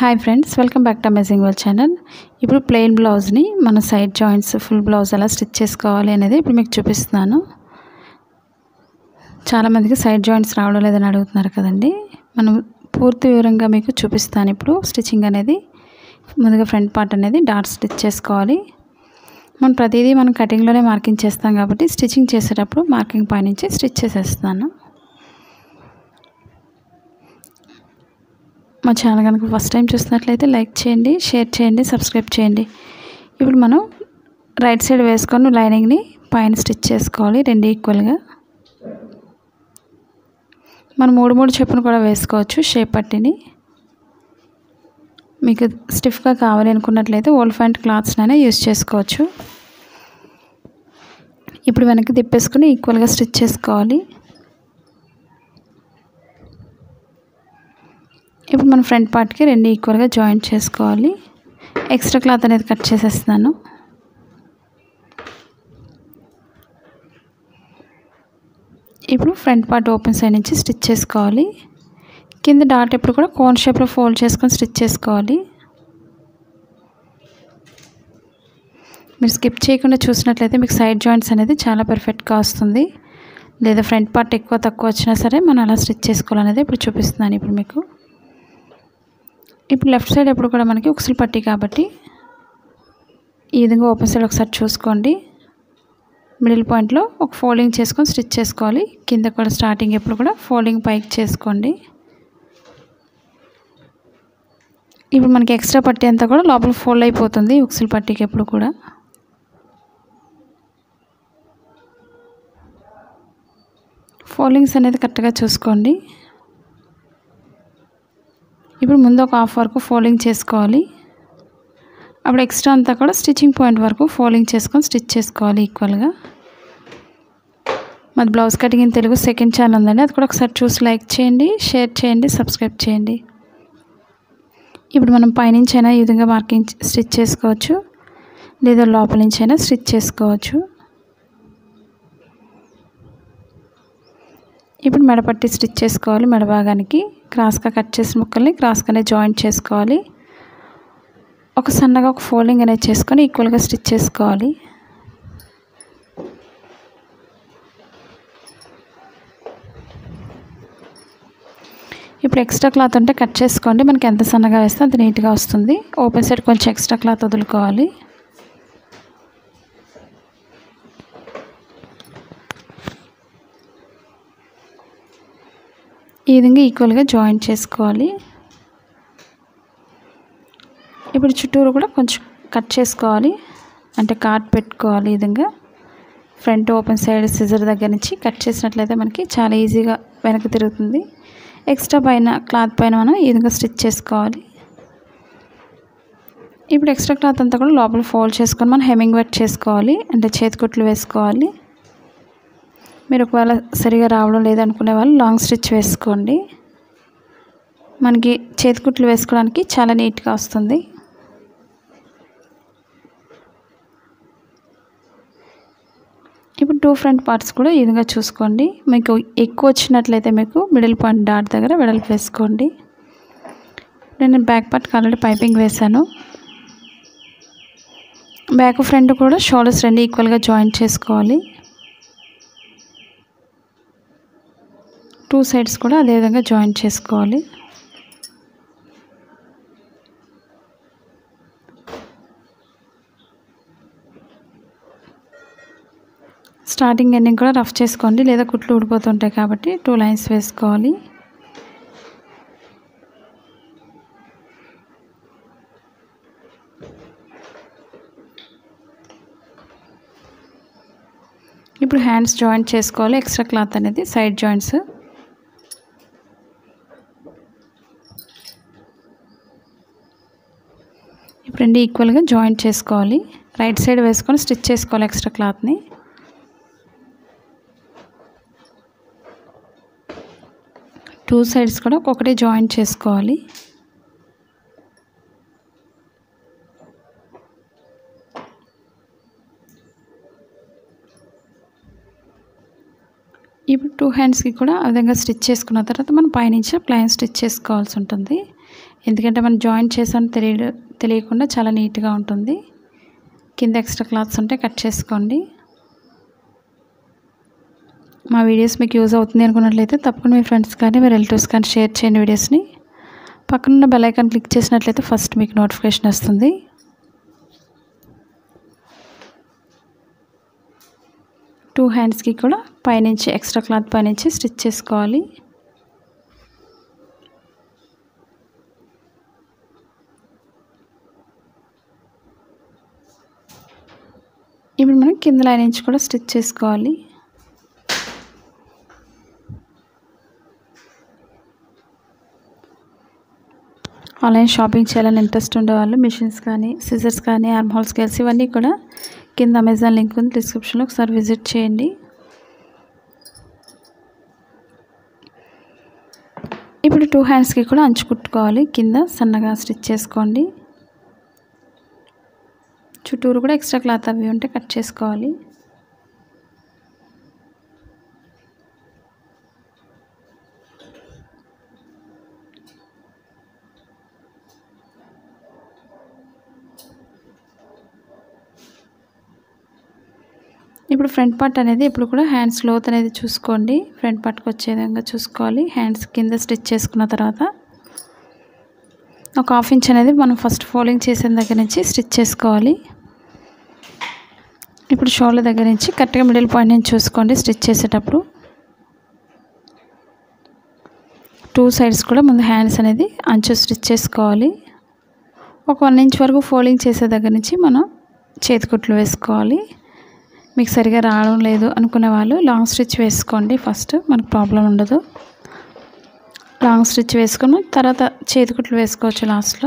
hi friends welcome back to amazing world channel ఇప్పుడు plain బ్లౌజ్ని మన సైడ్ జాయింట్స్ ఫుల్ బ్లౌజ్ ఎలా stitch చేసుకోవాలి అనేది ఇప్పుడు మీకు చూపిస్తున్నాను చాలామందికి సైడ్ జాయింట్స్ రావడం లేదని అడుగుతున్నారు కదండి మనం పూర్తి వివరంగా మీకు చూపిస్తాను ఇప్పుడు స్టిచ్చింగ్ అనేది ముందుగా ఫ్రంట్ పార్ట్ అనేది డాట్ స్టిచ్ చేసుకోవాలి మనం ప్రతిదీ మనం కటింగ్లోనే మార్కింగ్ చేస్తాం కాబట్టి స్టిచ్చింగ్ చేసేటప్పుడు మార్కింగ్ పైనుంచి స్టిచ్ చేసేస్తాను మా ఛానల్ కనుక ఫస్ట్ టైం చూసినట్లయితే లైక్ చేయండి షేర్ చేయండి సబ్స్క్రైబ్ చేయండి ఇప్పుడు మనం రైట్ సైడ్ వేసుకొని లైనింగ్ని పైన స్టిచ్ చేసుకోవాలి రెండు ఈక్వల్గా మనం మూడు మూడు చెప్పును కూడా వేసుకోవచ్చు షేప్ పట్టిని మీకు స్టిఫ్గా కావాలి అనుకున్నట్లయితే ఓల్డ్ ఫ్యాంట్ క్లాత్స్నైనా యూస్ చేసుకోవచ్చు ఇప్పుడు వెనక్కి తిప్పేసుకుని ఈక్వల్గా స్టిచ్ చేసుకోవాలి ఇప్పుడు మన ఫ్రంట్ పార్ట్కి రెండు ఈక్వల్గా జాయింట్ చేసుకోవాలి ఎక్స్ట్రా క్లాత్ అనేది కట్ చేసేస్తున్నాను ఇప్పుడు ఫ్రంట్ పార్ట్ ఓపెన్ సైడ్ నుంచి స్టిచ్ చేసుకోవాలి కింద డాట్ ఎప్పుడు కూడా కోన్ షేప్లో ఫోల్డ్ చేసుకొని స్టిచ్ చేసుకోవాలి మీరు స్కిప్ చేయకుండా చూసినట్లయితే మీకు సైడ్ జాయింట్స్ అనేది చాలా పర్ఫెక్ట్గా వస్తుంది లేదా ఫ్రంట్ పార్ట్ ఎక్కువ తక్కువ వచ్చినా సరే మనం అలా స్టిచ్ చేసుకోవాలనేది ఇప్పుడు చూపిస్తున్నాను ఇప్పుడు మీకు ఇప్పుడు లెఫ్ట్ సైడ్ ఎప్పుడు కూడా మనకి ఉక్సులు పట్టి కాబట్టి ఈ విధంగా ఓపెన్ సైడ్ ఒకసారి చూసుకోండి మిడిల్ పాయింట్లో ఒక ఫోల్డింగ్ చేసుకొని స్టిచ్ చేసుకోవాలి కింద కూడా స్టార్టింగ్ ఎప్పుడు కూడా ఫోల్డింగ్ పైకి చేసుకోండి ఇప్పుడు మనకి ఎక్స్ట్రా పట్టి అంతా కూడా లోపల ఫోల్డ్ అయిపోతుంది ఉక్సులు పట్టికి ఎప్పుడు కూడా ఫోల్డింగ్స్ అనేది కరెక్ట్గా చూసుకోండి ఇప్పుడు ముందు ఒక హాఫ్ వరకు ఫోల్డింగ్ చేసుకోవాలి అప్పుడు ఎక్స్ట్రా అంతా కూడా స్టిచ్చింగ్ పాయింట్ వరకు ఫోల్డింగ్ చేసుకొని స్టిచ్ చేసుకోవాలి ఈక్వల్గా మాది blouse cutting in Telugu second channel ఉందండి అది కూడా ఒకసారి చూసి లైక్ చేయండి షేర్ చేయండి సబ్స్క్రైబ్ చేయండి ఇప్పుడు మనం పైనుంచి అయినా ఈ విధంగా మార్కింగ్ స్టిచ్ చేసుకోవచ్చు లేదా లోపల నుంచి అయినా స్టిచ్ చేసుకోవచ్చు ఇప్పుడు మెడపట్టి స్టిచ్ చేసుకోవాలి మెడ భాగానికి క్రాస్గా కట్ చేసిన ముక్కల్ని క్రాస్గానే జాయింట్ చేసుకోవాలి ఒక సన్నగా ఒక ఫోల్డింగ్ అనేది చేసుకొని ఈక్వల్గా స్టిచ్ చేసుకోవాలి ఇప్పుడు ఎక్స్ట్రా క్లాత్ ఉంటే కట్ చేసుకోండి మనకి ఎంత సన్నగా వేస్తే అంత నీట్గా వస్తుంది ఓపెన్ సైడ్ కొంచెం ఎక్స్ట్రా క్లాత్ వదులుకోవాలి ఈ విధంగా ఈక్వల్గా జాయింట్ చేసుకోవాలి ఇప్పుడు చుట్టూరు కూడా కొంచెం కట్ చేసుకోవాలి అంటే కాట్ పెట్టుకోవాలి ఈ విధంగా ఫ్రంట్ ఓపెన్ సైడ్ సిజర్ దగ్గర నుంచి కట్ చేసినట్లయితే మనకి చాలా ఈజీగా వెనక్కి తిరుగుతుంది ఎక్స్ట్రా పైన క్లాత్ పైన మనం ఈ విధంగా స్టిచ్ చేసుకోవాలి ఇప్పుడు ఎక్స్ట్రా క్లాత్ అంతా కూడా లోపల ఫోల్డ్ చేసుకొని మనం హెమ్మింగ్ వర్క్ చేసుకోవాలి అంటే చేతికుట్లు వేసుకోవాలి మీరు ఒకవేళ సరిగా రావడం లేదనుకునే వాళ్ళు లాంగ్ స్టిచ్ వేసుకోండి మనకి చేతికుట్లు వేసుకోవడానికి చాలా నీట్గా వస్తుంది ఇప్పుడు టూ ఫ్రంట్ పార్ట్స్ కూడా ఈ విధంగా చూసుకోండి మీకు ఎక్కువ వచ్చినట్లయితే మీకు మిడిల్ పాయింట్ డాట్ దగ్గర వెడల్పు వేసుకోండి నేను బ్యాక్ పార్ట్కి ఆల్రెడీ పైపింగ్ వేశాను బ్యాక్ ఫ్రంట్ కూడా షోల్డర్స్ రెండు ఈక్వల్గా జాయింట్ చేసుకోవాలి టూ సైడ్స్ కూడా అదేవిధంగా జాయింట్ చేసుకోవాలి స్టార్టింగ్ ఎండింగ్ కూడా రఫ్ చేసుకోండి లేదా కుట్లు ఊడిపోతుంటాయి కాబట్టి టూ లైన్స్ వేసుకోవాలి ఇప్పుడు హ్యాండ్స్ జాయింట్ చేసుకోవాలి ఎక్స్ట్రా క్లాత్ అనేది సైడ్ జాయింట్స్ ఇప్పుడు రెండు ఈక్వల్గా జాయింట్ చేసుకోవాలి రైట్ సైడ్ వేసుకొని స్టిచ్ చేసుకోవాలి ఎక్స్ట్రా క్లాత్ని టూ సైడ్స్ కూడా ఒక్కొక్కటి జాయింట్ చేసుకోవాలి ఇప్పుడు టూ హ్యాండ్స్కి కూడా ఆ విధంగా స్టిచ్ చేసుకున్న తర్వాత మనం పైనుంచి ప్లైన్ స్టిచ్ చేసుకోవాల్సి ఉంటుంది ఎందుకంటే మనం జాయింట్ చేసాం తెలియ తెలియకుండా చాలా నీట్గా ఉంటుంది కింద ఎక్స్ట్రా క్లాత్స్ ఉంటే కట్ చేసుకోండి మా వీడియోస్ మీకు యూజ్ అవుతుంది అనుకున్నట్లయితే తప్పకుండా మీ ఫ్రెండ్స్ కానీ మీ రిలేటివ్స్ కానీ షేర్ చేయండి వీడియోస్ని పక్కనున్న బెల్ ఐకాన్ క్లిక్ చేసినట్లయితే ఫస్ట్ మీకు నోటిఫికేషన్ వస్తుంది టూ హ్యాండ్స్కి కూడా పైనుంచి ఎక్స్ట్రా క్లాత్ పైనుంచి స్టిచ్ చేసుకోవాలి ఇప్పుడు మనం కింద లైన్ నుంచి కూడా స్టిచ్ చేసుకోవాలి ఆన్లైన్ షాపింగ్ చేయాలని ఇంట్రెస్ట్ ఉండేవాళ్ళు మిషన్స్ కానీ సిజర్స్ కానీ ఆర్మ్ హోల్ స్కేల్స్ ఇవన్నీ కూడా కింద అమెజాన్ లింక్ ఉంది డిస్క్రిప్షన్లో ఒకసారి విజిట్ చేయండి ఇప్పుడు టూ హ్యాండ్స్కి కూడా అంచు కుట్టుకోవాలి కింద సన్నగా స్టిచ్ చేసుకోండి చుట్టూరు కూడా ఎక్స్ట్రా క్లాత్ అవి ఉంటే కట్ చేసుకోవాలి ఇప్పుడు ఫ్రంట్ పార్ట్ అనేది ఇప్పుడు కూడా హ్యాండ్స్ లోత్ అనేది చూసుకోండి ఫ్రంట్ పార్ట్కి వచ్చే విధంగా చూసుకోవాలి హ్యాండ్స్ కింద స్టిచ్ చేసుకున్న తర్వాత ఒక హాఫ్ ఇంచ్ అనేది మనం ఫస్ట్ ఫోల్డింగ్ చేసిన దగ్గర నుంచి స్టిచ్ చేసుకోవాలి ఇప్పుడు షోల్డర్ దగ్గర నుంచి కరెక్ట్గా మిడిల్ పాయింట్ నుంచి చూసుకోండి స్టిచ్ చేసేటప్పుడు టూ సైడ్స్ కూడా ముందు హ్యాండ్స్ అనేది అంచు స్టిచ్ చేసుకోవాలి ఒక వన్ ఇంచ్ వరకు ఫోల్డింగ్ చేసే దగ్గర నుంచి మనం చేతికుట్లు వేసుకోవాలి మీకు సరిగా రావడం లేదు అనుకునే వాళ్ళు లాంగ్ స్టిచ్ వేసుకోండి ఫస్ట్ మనకు ప్రాబ్లం ఉండదు లాంగ్ స్టిచ్ వేసుకుని తర్వాత చేతికుట్లు వేసుకోవచ్చు లాస్ట్లో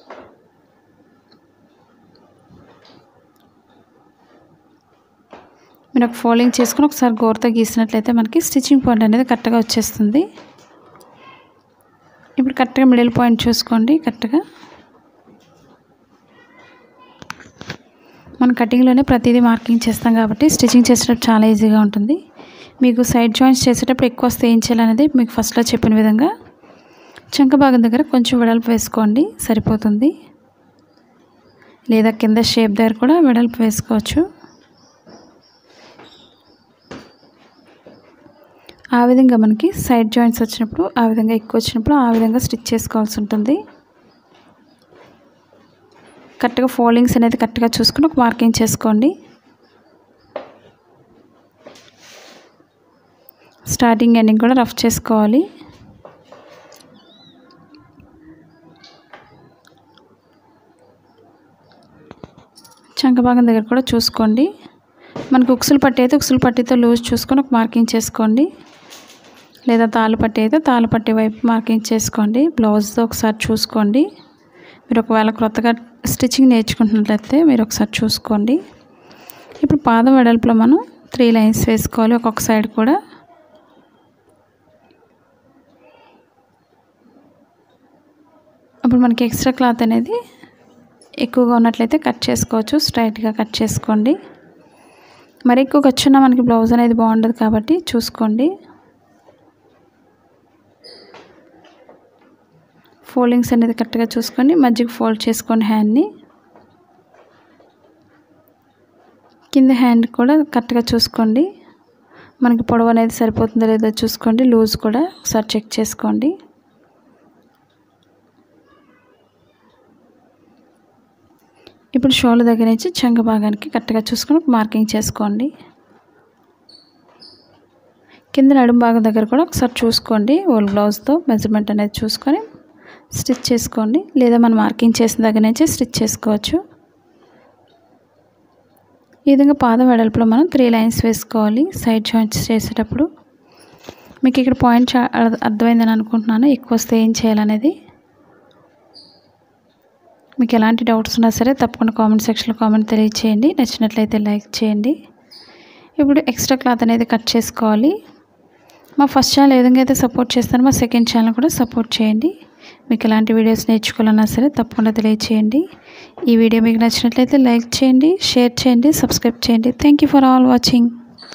మీరు ఒక ఫోల్డింగ్ చేసుకుని ఒకసారి గోరతో గీసినట్లయితే మనకి స్టిచ్చింగ్ పాయింట్ అనేది కరెక్ట్గా వచ్చేస్తుంది ఇప్పుడు కరెక్ట్గా మిడిల్ పాయింట్ చూసుకోండి కరెక్ట్గా మన కటింగ్లోనే ప్రతిదీ మార్కింగ్ చేస్తాం కాబట్టి స్టిచ్చింగ్ చేసేటప్పుడు చాలా ఈజీగా ఉంటుంది మీకు సైడ్ జాయింట్స్ చేసేటప్పుడు ఎక్కువ వస్తే ఏం చేయాలనేది మీకు ఫస్ట్లో చెప్పిన విధంగా చంక భాగం దగ్గర కొంచెం వెడల్పు వేసుకోండి సరిపోతుంది లేదా కింద షేప్ దగ్గర కూడా వెడల్పు వేసుకోవచ్చు ఆ విధంగా మనకి సైడ్ జాయింట్స్ వచ్చినప్పుడు ఆ విధంగా ఎక్కువ వచ్చినప్పుడు ఆ విధంగా స్టిచ్ చేసుకోవాల్సి ఉంటుంది కరెక్ట్గా ఫోల్డింగ్స్ అనేది కరెక్ట్గా చూసుకుని ఒక మార్కింగ్ చేసుకోండి స్టార్టింగ్ ఎండింగ్ కూడా రఫ్ చేసుకోవాలి చంక భాగం దగ్గర కూడా చూసుకోండి మనకు ఉక్సులు పట్టి అయితే ఉక్సులు పట్టితో లూజ్ చూసుకొని ఒక మార్కింగ్ చేసుకోండి లేదా తాళ్ళు పట్టి అయితే తాళ్ళు పట్టి వైపు మార్కింగ్ చేసుకోండి బ్లౌజ్తో ఒకసారి చూసుకోండి మీరు ఒకవేళ కొత్తగా స్టిచ్చింగ్ నేర్చుకుంటున్నట్లయితే మీరు ఒకసారి చూసుకోండి ఇప్పుడు పాదం వెడల్పులో మనం త్రీ లైన్స్ వేసుకోవాలి ఒక్కొక్క సైడ్ కూడా అప్పుడు మనకి ఎక్స్ట్రా క్లాత్ అనేది ఎక్కువగా ఉన్నట్లయితే కట్ చేసుకోవచ్చు స్ట్రైట్గా కట్ చేసుకోండి మరి ఎక్కువ ఖర్చున్న మనకి బ్లౌజ్ అనేది బాగుండదు కాబట్టి చూసుకోండి ఫోల్డింగ్స్ అనేది కరెక్ట్గా చూసుకోండి మధ్యకి ఫోల్డ్ చేసుకోండి హ్యాండ్ని కింద హ్యాండ్ కూడా కరెక్ట్గా చూసుకోండి మనకి పొడవు అనేది సరిపోతుందో లేదో చూసుకోండి లూజ్ కూడా ఒకసారి చెక్ చేసుకోండి ఇప్పుడు షోల్డర్ దగ్గర నుంచి చంగ భాగానికి కరెక్ట్గా చూసుకొని మార్కింగ్ చేసుకోండి కింద నడుము భాగం దగ్గర కూడా ఒకసారి చూసుకోండి ఓల్ బ్లౌజ్తో మెజర్మెంట్ అనేది చూసుకొని స్టిచ్ చేసుకోండి లేదా మనం మార్కింగ్ చేసిన దగ్గర నుంచి స్టిచ్ చేసుకోవచ్చు ఈ విధంగా పాదం వెడల్పులో మనం త్రీ లైన్స్ వేసుకోవాలి సైడ్ జాయింట్స్ చేసేటప్పుడు మీకు ఇక్కడ పాయింట్ అర్థమైందని అనుకుంటున్నాను ఎక్కువ వస్తే ఏం చేయాలనేది మీకు ఎలాంటి డౌట్స్ ఉన్నా సరే తప్పకుండా కామెంట్ సెక్షన్లో కామెంట్ తెలియచేయండి నచ్చినట్లయితే లైక్ చేయండి ఇప్పుడు ఎక్స్ట్రా క్లాత్ అనేది కట్ చేసుకోవాలి మా ఫస్ట్ ఛానల్ ఏ విధంగా అయితే సపోర్ట్ చేస్తానో మా సెకండ్ ఛానల్ కూడా సపోర్ట్ చేయండి మీకు ఎలాంటి వీడియోస్ నేర్చుకోవాలన్నా సరే తప్పకుండా తెలియచేయండి ఈ వీడియో మీకు నచ్చినట్లయితే లైక్ చేయండి షేర్ చేయండి సబ్స్క్రైబ్ చేయండి thank you for all watching